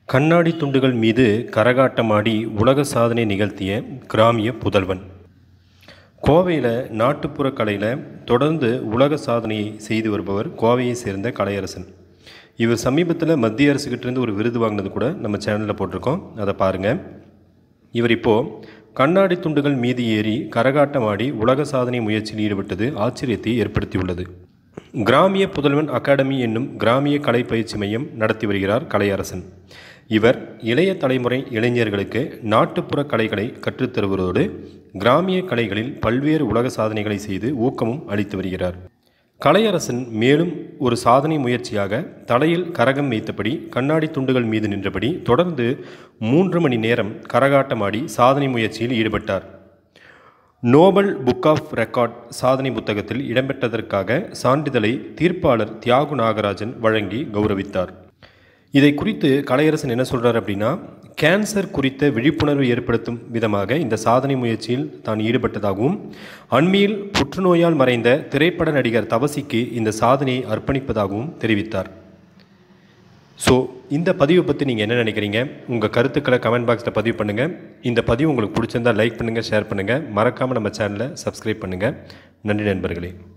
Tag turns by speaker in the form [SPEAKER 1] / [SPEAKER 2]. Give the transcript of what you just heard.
[SPEAKER 1] கண்ணாடி துண்டுகள் மீது கரகாட்டமாடி உலக சாதனை நிகழ்த்திய கிராமிய புதல்வன் கோவையில் நாட்டுப்புற கலையில் தொடர்ந்து உலக சாதனையை செய்து வருபவர் கோவையை சேர்ந்த கலையரசன் இவர் சமீபத்தில் மத்திய அரசுக்கிட்டேருந்து ஒரு விருது வாங்கினது கூட நம்ம சேனலில் போட்டிருக்கோம் அதை பாருங்கள் இவர் இப்போது கண்ணாடி துண்டுகள் மீது ஏறி கரகாட்டமாடி உலக சாதனை முயற்சியில் ஈடுபட்டது ஆச்சரியத்தை ஏற்படுத்தியுள்ளது கிராமிய புதல்வன் அகாடமி என்னும் கிராமிய கலை பயிற்சி மையம் நடத்தி வருகிறார் கலையரசன் இவர் இளைய தலைமுறை இளைஞர்களுக்கு நாட்டுப்புற கலைகளை கற்றுத்தருவதோடு கிராமிய கலைகளில் பல்வேறு உலக சாதனைகளை செய்து ஊக்கமும் அளித்து வருகிறார் கலையரசன் மேலும் ஒரு சாதனை முயற்சியாக தலையில் கரகம் வைத்தபடி கண்ணாடி துண்டுகள் மீது நின்றபடி தொடர்ந்து மூன்று மணி நேரம் கரகாட்டமாடி சாதனை முயற்சியில் ஈடுபட்டார் நோபல் புக் ஆஃப் ரெக்கார்ட் சாதனை புத்தகத்தில் இடம்பெற்றதற்காக சான்றிதழை தீர்ப்பாளர் தியாகு நாகராஜன் வழங்கி கௌரவித்தார் இதை குறித்து கலையரசன் என்ன சொல்கிறார் அப்படின்னா கேன்சர் குறித்த விழிப்புணர்வு ஏற்படுத்தும் விதமாக இந்த சாதனை முயற்சியில் தான் ஈடுபட்டதாகவும் அண்மையில் புற்றுநோயால் மறைந்த திரைப்பட நடிகர் தவசிக்கு இந்த சாதனையை அர்ப்பணிப்பதாகவும் தெரிவித்தார் ஸோ இந்த பதிவை பற்றி நீங்கள் என்ன நினைக்கிறீங்க உங்கள் கருத்துக்களை கமெண்ட் பாக்ஸில் பதிவு பண்ணுங்கள் இந்த பதிவு உங்களுக்கு பிடிச்சிருந்தால் லைக் பண்ணுங்கள் ஷேர் பண்ணுங்கள் மறக்காமல் நம்ம சேனலை சப்ஸ்கிரைப் பண்ணுங்கள் நன்றி நண்பர்களே